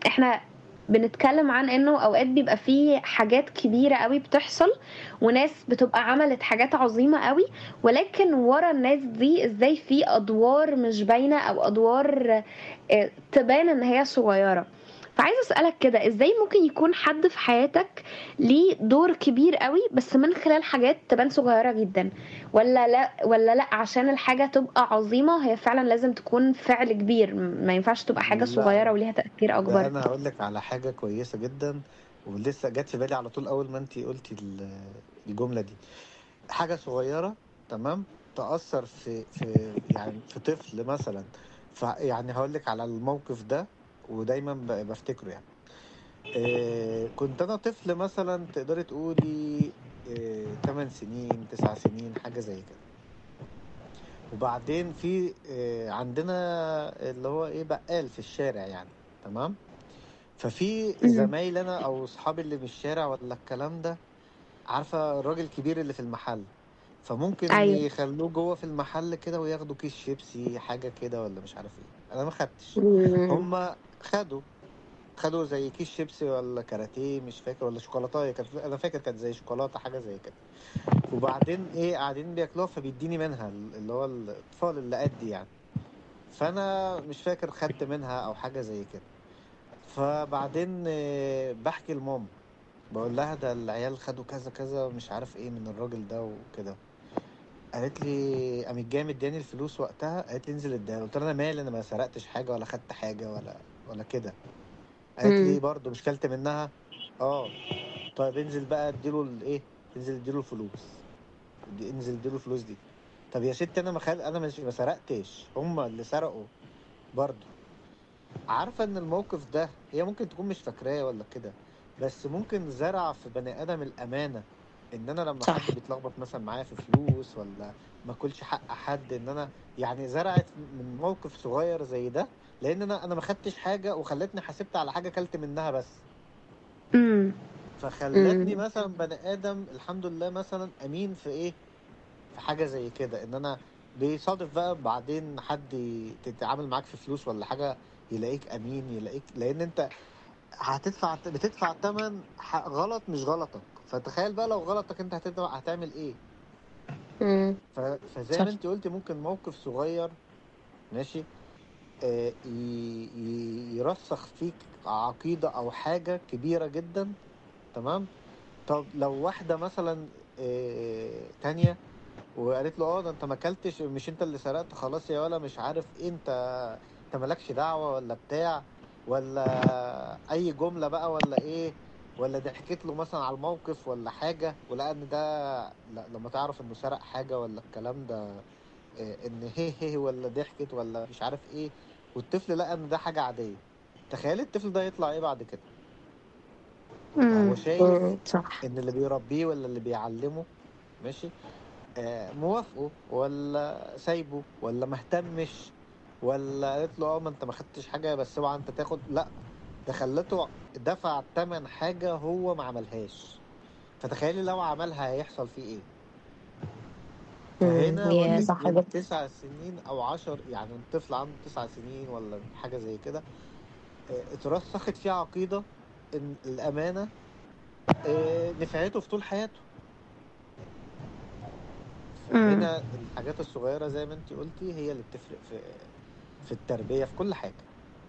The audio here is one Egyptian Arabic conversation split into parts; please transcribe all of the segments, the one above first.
احنا بنتكلم عن انه اوقات بيبقى فيه حاجات كبيرة قوي بتحصل وناس بتبقى عملت حاجات عظيمة قوي ولكن ورا الناس دي ازاي في ادوار مش باينة او ادوار آه، تبان ان هي صغيرة فعايزة اسألك كده ازاي ممكن يكون حد في حياتك ليه دور كبير قوي بس من خلال حاجات تبان صغيرة جدا ولا لا ولا لا عشان الحاجة تبقى عظيمة هي فعلا لازم تكون فعل كبير ما ينفعش تبقى حاجة لا صغيرة وليها تأثير ده اكبر انا هقول لك على حاجه كويسه جدا ولسه جت في بالي على طول اول ما انت قلتي ال- الجمله دي حاجه صغيره تمام تاثر في في يعني في طفل مثلا ف يعني هقول لك على الموقف ده ودايما ب- بفتكره يعني إيه كنت انا طفل مثلا تقدري تقولي إيه 8 سنين 9 سنين حاجه زي كده وبعدين في إيه عندنا اللي هو ايه بقال في الشارع يعني تمام ففي مم. زمايل انا او اصحابي اللي من الشارع ولا الكلام ده عارفه الراجل الكبير اللي في المحل فممكن ايوه يخلوه جوه في المحل كده وياخدوا كيس شيبسي حاجه كده ولا مش عارف ايه انا ما خدتش مم. هما خدوا خدوا زي كيس شيبسي ولا كاراتيه مش فاكر ولا شوكولاته كانت انا فاكر كانت زي شوكولاته حاجه زي كده وبعدين ايه قاعدين بياكلوها فبيديني منها اللي هو الاطفال اللي قدي يعني فانا مش فاكر خدت منها او حاجه زي كده فبعدين آه، بحكي لماما بقول لها ده العيال خدوا كذا كذا مش عارف ايه من الراجل ده وكده قالت لي قامت جايه مدياني الفلوس وقتها قالت لي انزل اديها قلت لها انا مالي انا ما سرقتش حاجه ولا خدت حاجه ولا ولا كده قالت لي مم. برضه مش كلت منها اه طيب انزل بقى اديله الايه انزل اديله الفلوس دي- انزل اديله الفلوس دي طب يا ستي انا ما خل... انا مش ما سرقتش هم اللي سرقوا برضه عارفه ان الموقف ده هي ممكن تكون مش فاكراه ولا كده بس ممكن زرع في بني ادم الامانه ان انا لما صح حد بيتلخبط مثلا معايا في فلوس ولا ما اكلش حق حد ان انا يعني زرعت من موقف صغير زي ده لان انا انا ما خدتش حاجه وخلتني حاسبت على حاجه كلت منها بس امم فخلتني امم مثلا بني ادم الحمد لله مثلا امين في ايه في حاجه زي كده ان انا بيصادف بقى بعدين حد ي- تتعامل معاك في فلوس ولا حاجه يلاقيك امين يلاقيك لان انت هتدفع بتدفع تمن ح- غلط مش غلطك فتخيل بقى لو غلطك انت هتدفع هتعمل ايه امم ف... فزي صح ما انت قلتي ممكن موقف صغير ماشي آه ي... ي... يرسخ فيك عقيدة او حاجة كبيرة جدا تمام طب لو واحدة مثلا آه تانية وقالت له اه ده انت ما اكلتش مش انت اللي سرقت خلاص يا ولا مش عارف ايه انت انت مالكش دعوة ولا بتاع ولا اي جملة بقى ولا ايه ولا ضحكت له مثلا على الموقف ولا حاجة ولقى ان ده لا لما تعرف انه سرق حاجة ولا الكلام ده إيه، ان هي هي ولا ضحكت ولا مش عارف ايه والطفل لقى ان ده حاجة عادية تخيل الطفل ده يطلع ايه بعد كده هو امم شايف امم صح ان اللي بيربيه ولا اللي بيعلمه ماشي آه، موافقه ولا سايبه ولا مهتمش ولا قالت له اه ما انت ما خدتش حاجه بس اوعى انت تاخد لا ده خلته دفع تمن حاجه هو ما عملهاش فتخيلي لو عملها هيحصل فيه ايه امم فهنا اقول يا لك صح من جدا تسع سنين او عشر يعني الطفل عنده تسع سنين ولا حاجه زي كده آه، اترسخت فيه عقيده ان الامانه آه، نفعته في طول حياته امم فهنا الحاجات الصغيرة زي ما انت قلتي هي اللي بتفرق في في التربية في كل حاجة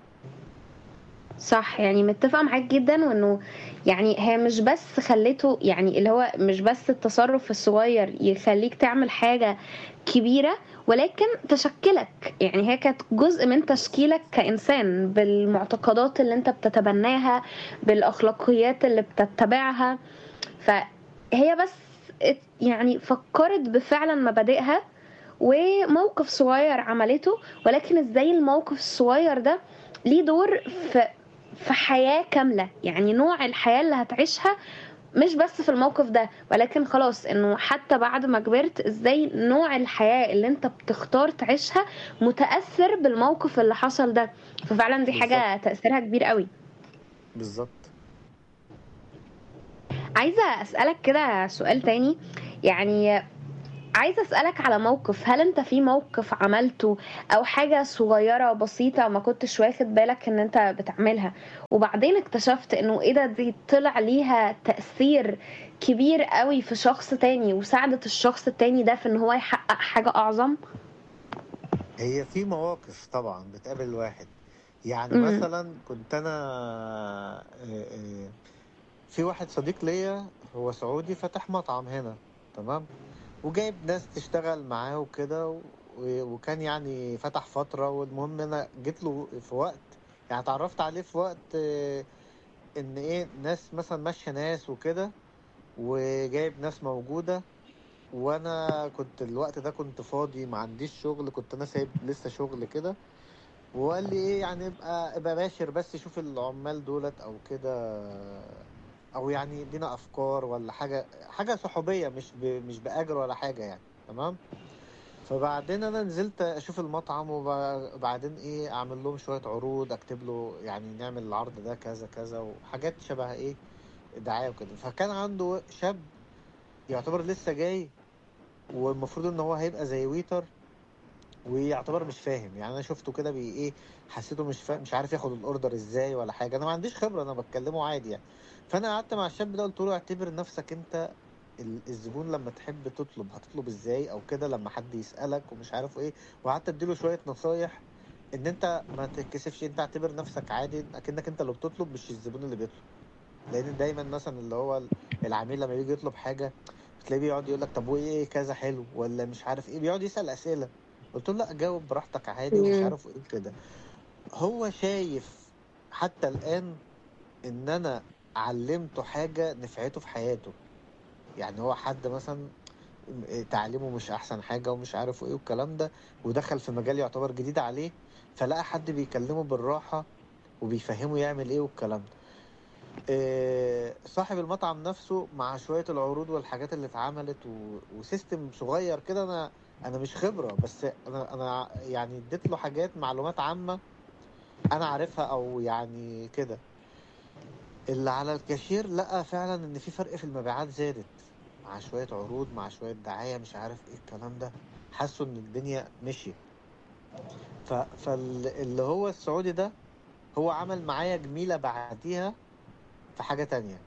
صح يعني متفقة معاك جدا وانه يعني هي مش بس خليته يعني اللي هو مش بس التصرف الصغير يخليك تعمل حاجة كبيرة ولكن تشكلك يعني هي كانت جزء من تشكيلك كإنسان بالمعتقدات اللي انت بتتبناها بالأخلاقيات اللي بتتبعها فهي بس ات- يعني فكرت بفعلا مبادئها وموقف صغير عملته ولكن ازاي الموقف الصغير ده ليه دور في في حياة كاملة يعني نوع الحياة اللي هتعيشها مش بس في الموقف ده ولكن خلاص انه حتى بعد ما كبرت ازاي نوع الحياة اللي انت بتختار تعيشها متأثر بالموقف اللي حصل ده ففعلا دي بالظبط حاجة تأثيرها كبير قوي بالظبط عايزة أسألك كده سؤال تاني يعني عايزة أسألك على موقف هل أنت في موقف عملته أو حاجة صغيرة بسيطة ما كنتش واخد بالك إن أنت بتعملها وبعدين اكتشفت إنه إيه ده دي طلع ليها تأثير كبير قوي في شخص تاني وساعدت الشخص التاني ده في إن هو يحقق حاجة أعظم هي في مواقف طبعا بتقابل الواحد يعني امم مثلا كنت انا آه، آه، في واحد صديق ليا هو سعودي فتح مطعم هنا تمام وجايب ناس تشتغل معاه وكده و- وكان يعني فتح فترة والمهم انا جيت له في وقت يعني اتعرفت عليه في وقت آه، ان ايه ناس مثلا ماشية ناس وكده وجايب ناس موجودة وانا كنت الوقت ده كنت فاضي ما عنديش شغل كنت انا سايب لسه شغل كده وقال لي ايه يعني ابقى ابقى باشر بس شوف العمال دولت او كده او يعني ادينا افكار ولا حاجه حاجه صحوبيه مش ب... مش باجر ولا حاجه يعني تمام فبعدين انا نزلت اشوف المطعم وبعدين ايه اعمل لهم شويه عروض اكتب له يعني نعمل العرض ده كذا كذا وحاجات شبه ايه دعايه وكده فكان عنده شاب يعتبر لسه جاي والمفروض ان هو هيبقى زي ويتر ويعتبر مش فاهم يعني انا شفته كده بي ايه حسيته مش فاهم مش عارف ياخد الاوردر ازاي ولا حاجه انا ما عنديش خبره انا بتكلمه عادي يعني فانا قعدت مع الشاب ده قلت له اعتبر نفسك انت ال- الزبون لما تحب تطلب هتطلب ازاي او كده لما حد يسالك ومش عارف ايه وقعدت اديله شويه نصايح ان انت ما تتكسفش انت اعتبر نفسك عادي اكنك انت اللي بتطلب مش الزبون اللي بيطلب لان دايما مثلا اللي هو العميل لما بيجي يطلب حاجه بتلاقيه بيقعد يقول لك طب وايه كذا حلو ولا مش عارف ايه بيقعد يسال اسئله قلت له لا جاوب براحتك عادي ومش امم عارف ايه كده هو شايف حتى الان ان انا علمته حاجه نفعته في حياته يعني هو حد مثلا تعليمه مش احسن حاجه ومش عارف ايه والكلام ده ودخل في مجال يعتبر جديد عليه فلقى حد بيكلمه بالراحه وبيفهمه يعمل ايه والكلام ده آه، صاحب المطعم نفسه مع شوية العروض والحاجات اللي اتعملت و... وسيستم صغير كده انا انا مش خبرة بس انا انا يعني اديت له حاجات معلومات عامة انا عارفها او يعني كده اللي على الكاشير لقى فعلا ان في فرق في المبيعات زادت مع شوية عروض مع شوية دعاية مش عارف ايه الكلام ده حسوا ان الدنيا مشيت ف... فاللي هو السعودي ده هو عمل معايا جميلة بعديها في حاجة تانية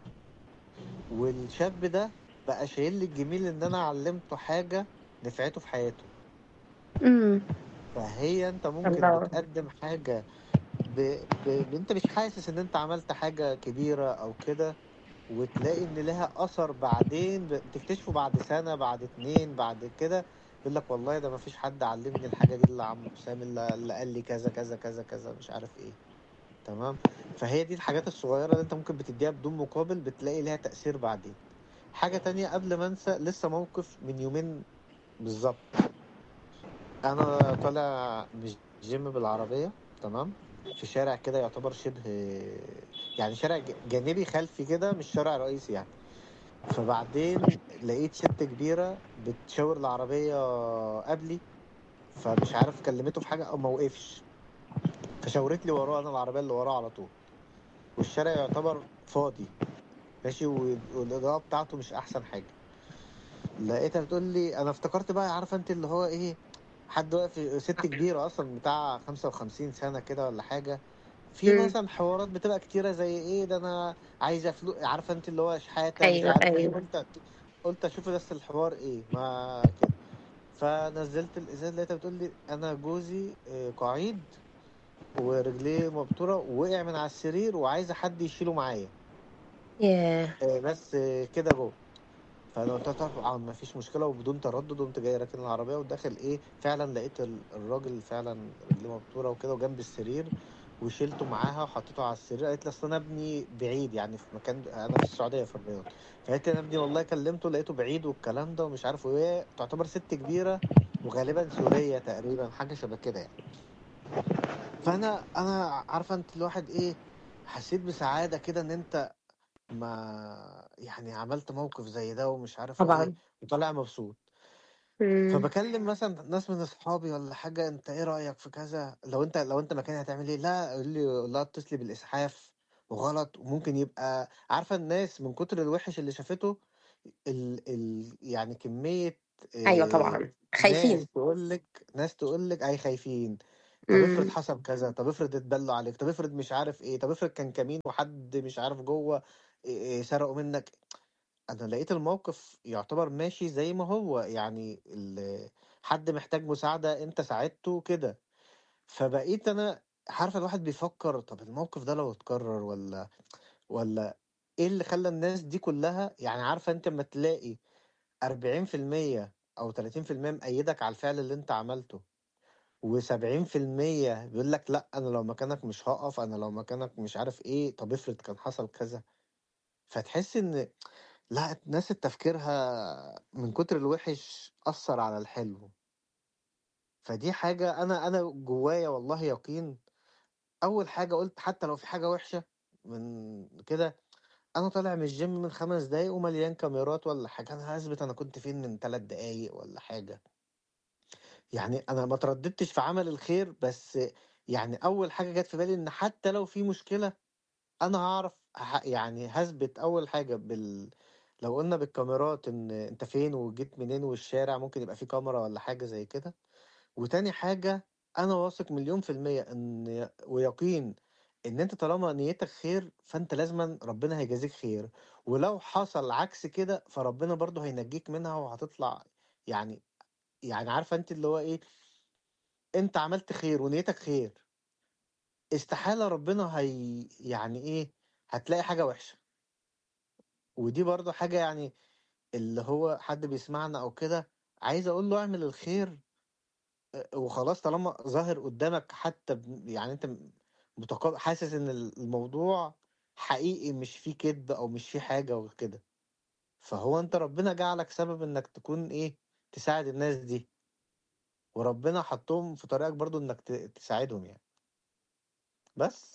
والشاب ده بقى شايل لي الجميل ان انا علمته حاجة نفعته في حياته امم فهي انت ممكن الله بتقدم حاجة ب... ب... ب... انت مش حاسس ان انت عملت حاجة كبيرة او كده وتلاقي ان لها اثر بعدين ب- بتكتشفه بعد سنة بعد اتنين بعد كده يقول لك والله ده مفيش حد علمني الحاجة دي الا عم حسام اللي اللي قال لي كذا كذا كذا كذا مش عارف ايه تمام فهي دي الحاجات الصغيرة اللي انت ممكن بتديها بدون مقابل بتلاقي ليها تأثير بعدين حاجة تانية قبل ما انسى لسه موقف من يومين بالظبط انا طالع مش جيم بالعربية تمام في شارع كده يعتبر شبه يعني شارع ج- جانبي خلفي كده مش شارع رئيسي يعني فبعدين لقيت ست كبيرة بتشاور العربية قبلي فمش عارف كلمته في حاجة او ما وقفش فشاورت لي وراه انا العربية اللي وراه على طول والشارع يعتبر فاضي ماشي و- والاضاءة بتاعته مش احسن حاجة لقيتها بتقول لي انا افتكرت بقى عارفه انت اللي هو ايه حد واقف ست كبيره اصلا بتاع 55 سنه كده ولا حاجه في امم مثلا حوارات بتبقى كتيره زي ايه ده انا عايزه فلوس عارفه انت اللي هو شحاته مش ايوه عارف ايه ايوه قلت قلت اشوف بس الحوار ايه ما كده فنزلت الازاز لقيتها بتقول لي انا جوزي آه، قعيد ورجليه مبتوره ووقع من على السرير وعايزه حد يشيله معايا ياه آه، بس آه، كده جوه فانا قلت لها طبعا ما فيش مشكله وبدون تردد قمت جاي راكن العربيه وداخل ايه فعلا لقيت ال- الراجل فعلا رجليه مبتوره وكده وجنب السرير وشيلته معاها وحطيته على السرير قالت لي اصل انا ابني بعيد يعني في مكان انا في السعوديه في الرياض فقالت لي انا ابني والله كلمته لقيته بعيد والكلام ده ومش عارف وهي تعتبر ست كبيره وغالبا سوريه تقريبا حاجه شبه كده يعني فانا انا عارفه انت الواحد ايه حسيت بسعاده كده ان انت ما يعني عملت موقف زي ده ومش عارف ايه طبعا وطالع مبسوط امم فبكلم مثلا ناس من اصحابي ولا حاجه انت ايه رايك في كذا لو انت لو انت مكاني هتعمل ايه لا يقول لي لا اتصلي بالاسعاف وغلط وممكن يبقى عارفه الناس من كتر الوحش اللي شافته ال ال يعني كميه ايوه طبعا آه، خايفين ناس تقول لك ناس تقول لك اي خايفين طب افرض امم حصل كذا طب افرض اتبلوا عليك طب افرض مش عارف ايه طب افرض كان كمين وحد مش عارف جوه إيه إيه سرقوا منك انا لقيت الموقف يعتبر ماشي زي ما هو يعني ال- حد محتاج مساعدة انت ساعدته كده فبقيت انا عارف الواحد بيفكر طب الموقف ده لو اتكرر ولا ولا ايه اللي خلى الناس دي كلها يعني عارفة انت لما تلاقي 40% او 30% مأيدك على الفعل اللي انت عملته و70% بيقول لك لا انا لو مكانك مش هقف انا لو مكانك مش عارف ايه طب افرض كان حصل كذا فتحس ان لا الناس تفكيرها من كتر الوحش أثر على الحلو فدي حاجة أنا أنا جوايا والله يقين أول حاجة قلت حتى لو في حاجة وحشة من كده أنا طالع من الجيم من خمس دقايق ومليان كاميرات ولا حاجة أنا هثبت أنا كنت فين من ثلاث دقايق ولا حاجة يعني أنا ما ترددتش في عمل الخير بس يعني أول حاجة جت في بالي إن حتى لو في مشكلة انا هعرف ه- يعني هثبت اول حاجه بال لو قلنا بالكاميرات ان انت فين وجيت منين والشارع ممكن يبقى فيه كاميرا ولا حاجه زي كده وتاني حاجه انا واثق مليون في الميه ان ويقين ان انت طالما نيتك خير فانت لازما ربنا هيجازيك خير ولو حصل عكس كده فربنا برضه هينجيك منها وهتطلع يعني يعني عارفه انت اللي هو ايه انت عملت خير ونيتك خير استحاله ربنا هي يعني ايه هتلاقي حاجه وحشه ودي برضه حاجة يعني اللي هو حد بيسمعنا أو كده عايز أقول له اعمل الخير أه، وخلاص طالما ظاهر قدامك حتى ب- يعني أنت متقبل حاسس إن الموضوع حقيقي مش فيه كذب أو مش فيه حاجة وكده فهو أنت ربنا جعلك سبب إنك تكون إيه تساعد الناس دي وربنا حطهم في طريقك برضو إنك ت- تساعدهم يعني بس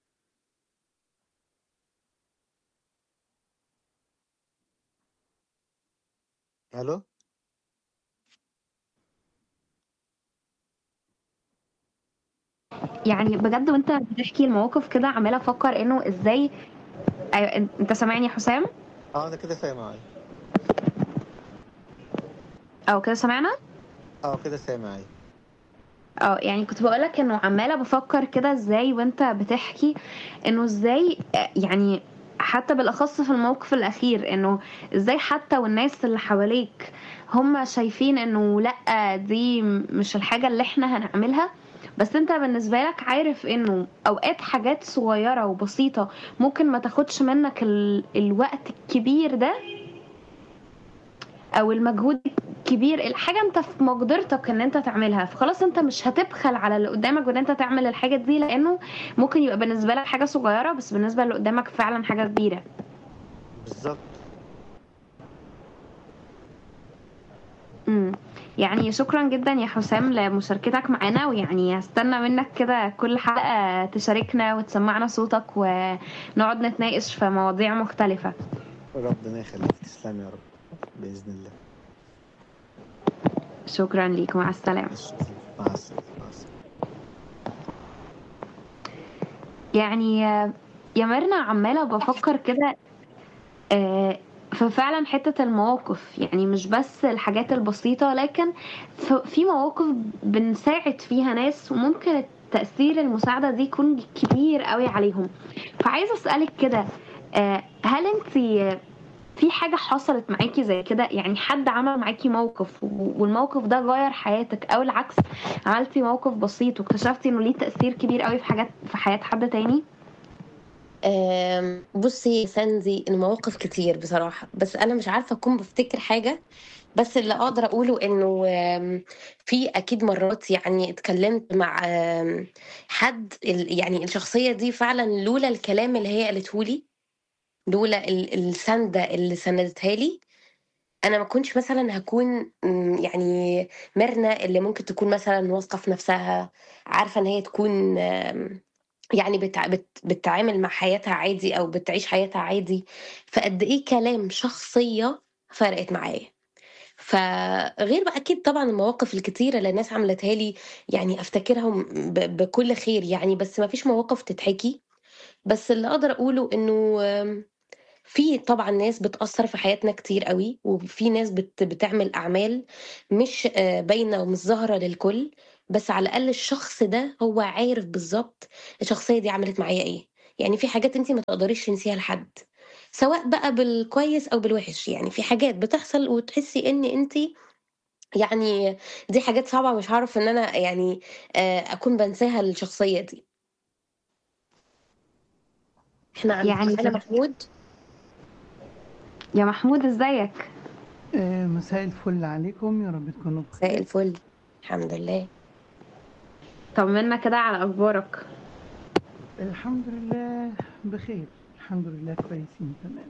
ألو يعني بجد وانت بتحكي المواقف كده عماله افكر انه ازاي أيوة انت سامعني يا حسام أه أنا كده سامع أيوة. او كده سامعنا أه كده سامع أيوة. اه يعني كنت بقولك انه عماله بفكر كده ازاي وانت بتحكي انه ازاي آه، يعني حتى بالاخص في الموقف الاخير انه ازاي حتى والناس اللي حواليك هم شايفين انه لا دي مش الحاجه اللي احنا هنعملها بس انت بالنسبه لك عارف انه اوقات حاجات صغيره وبسيطه ممكن ما تاخدش منك ال... الوقت الكبير ده او المجهود كبير الحاجه انت في مقدرتك ان انت تعملها فخلاص انت مش هتبخل على اللي قدامك وان انت تعمل الحاجه دي لانه ممكن يبقى بالنسبه لك حاجه صغيره بس بالنسبه اللي قدامك فعلا حاجه كبيره بالظبط امم يعني شكرا جدا يا حسام لمشاركتك معانا ويعني هستنى منك كده كل حلقه تشاركنا وتسمعنا صوتك ونقعد نتناقش في مواضيع مختلفه ربنا يخليك تسلم يا رب بإذن الله شكرا ليك مع السلامه مع السلامة مع السلامة يعني آه، يا ميرنا عمالة بفكر كده آه، ففعلا حتة المواقف يعني مش بس الحاجات البسيطة لكن ف- في مواقف بنساعد فيها ناس وممكن تأثير المساعدة دي يكون كبير قوي عليهم فعايزة أسألك كده آه، هل انت في حاجة حصلت معاكي زي كده يعني حد عمل معاكي موقف و- والموقف ده غير حياتك او العكس عملتي موقف بسيط واكتشفتي انه ليه تأثير كبير قوي في حاجات في حياة حد تاني آم، بصي يا ساندي المواقف كتير بصراحة بس أنا مش عارفة أكون بفتكر حاجة بس اللي أقدر أقوله إنه آم، في أكيد مرات يعني اتكلمت مع آم، حد ال- يعني الشخصية دي فعلا لولا الكلام اللي هي قالته لي لولا ال- السندة اللي سندتها لي انا ما كنتش مثلا هكون مم، يعني مرنة اللي ممكن تكون مثلا واثقة في نفسها عارفة ان هي تكون آم، يعني بتع... بت... بتتعامل مع حياتها عادي او بتعيش حياتها عادي فقد ايه كلام شخصية فرقت معايا فغير بقى اكيد طبعا المواقف الكتيره اللي الناس عملتها لي يعني افتكرهم ب... بكل خير يعني بس ما فيش مواقف تتحكي بس اللي اقدر اقوله انه آم، في طبعا ناس بتأثر في حياتنا كتير قوي وفي ناس بت بتعمل أعمال مش آه، باينة ومش ظاهرة للكل بس على الأقل الشخص ده هو عارف بالظبط الشخصية دي عملت معايا إيه يعني في حاجات انت ما تقدريش تنسيها لحد سواء بقى بالكويس أو بالوحش يعني في حاجات بتحصل وتحسي إن انت يعني دي حاجات صعبة مش هعرف إن أنا يعني آه، أكون بنساها الشخصية دي احنا عندنا يعني معانا كده. محمود يا محمود ازيك آه، مساء الفل عليكم يا رب تكونوا مساء بخير الفل الحمد لله طمنا كده على اخبارك الحمد لله بخير الحمد لله كويسين تمام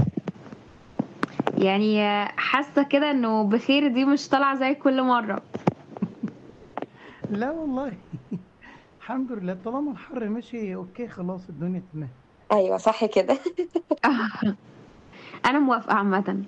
يعني حاسه كده انه بخير دي مش طالعه زي كل مره لا والله الحمد لله طالما الحر ماشي اوكي خلاص الدنيا تمام ايوه صح كده انا موافقه عامه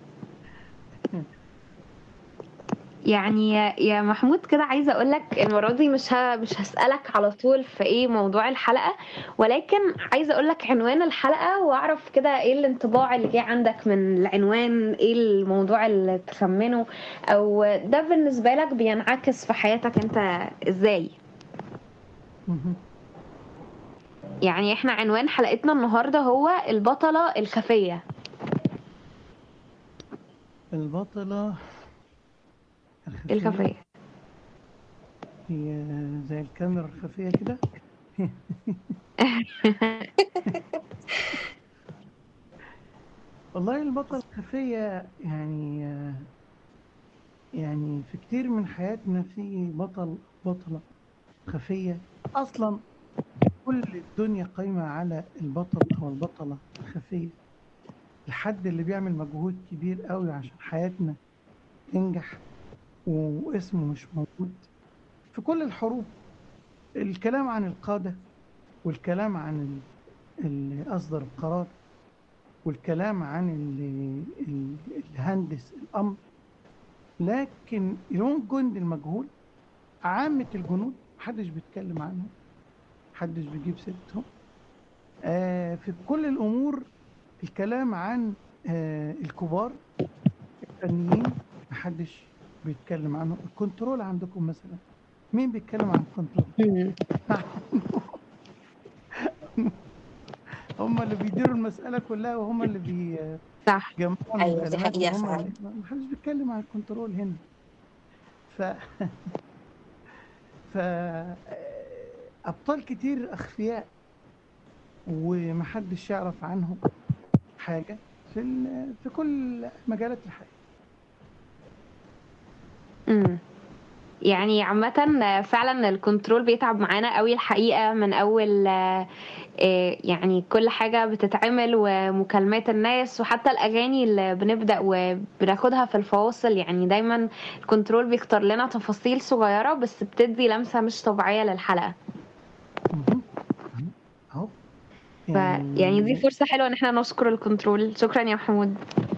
يعني يا- يا محمود كده عايزه اقول لك المره دي مش ه... مش هسالك على طول في ايه موضوع الحلقه ولكن عايزه اقول لك عنوان الحلقه واعرف كده ايه الانطباع اللي جه عندك من العنوان ايه الموضوع اللي تخمنه او ده بالنسبه لك بينعكس في حياتك انت ازاي مهم. يعني احنا عنوان حلقتنا النهارده هو البطله الخفيه البطلة الخفية الخفيه هي زي الكاميرا الخفية كده والله البطلة الخفية يعني آه، يعني في كتير من حياتنا في بطل بطلة خفية أصلا كل الدنيا قايمة على البطل أو البطلة الخفية الحد اللي بيعمل مجهود كبير قوي عشان حياتنا تنجح واسمه مش موجود في كل الحروب الكلام عن القادة والكلام عن ال- اللي أصدر القرار والكلام عن اللي, اللي هندس الأمر لكن يوم الجند المجهول عامة الجنود محدش بيتكلم عنهم محدش بيجيب سيرتهم آه في كل الأمور الكلام عن آه الكبار الفنيين محدش بيتكلم عنهم الكنترول عندكم مثلا مين بيتكلم عن الكنترول هم اللي بيديروا المسألة كلها وهم اللي بي صح جمعوا أيوة، دي المكالمات حقيقة وهم فعلا. اللي- ما حدش بيتكلم عن الكنترول هنا ف ف ابطال كتير اخفياء ومحدش يعرف عنهم حاجه في ال... في كل مجالات الحياه امم يعني عامة فعلا الكنترول بيتعب معانا قوي الحقيقة من أول آه، آه، يعني كل حاجة بتتعمل ومكالمات الناس وحتى الأغاني اللي بنبدأ وبناخدها في الفواصل يعني دايما الكنترول بيختار لنا تفاصيل صغيرة بس بتدي لمسة مش طبيعية للحلقة مهم. اهو ف يعني دي فرصة حلوة إن احنا نشكر الكنترول شكرا يا محمود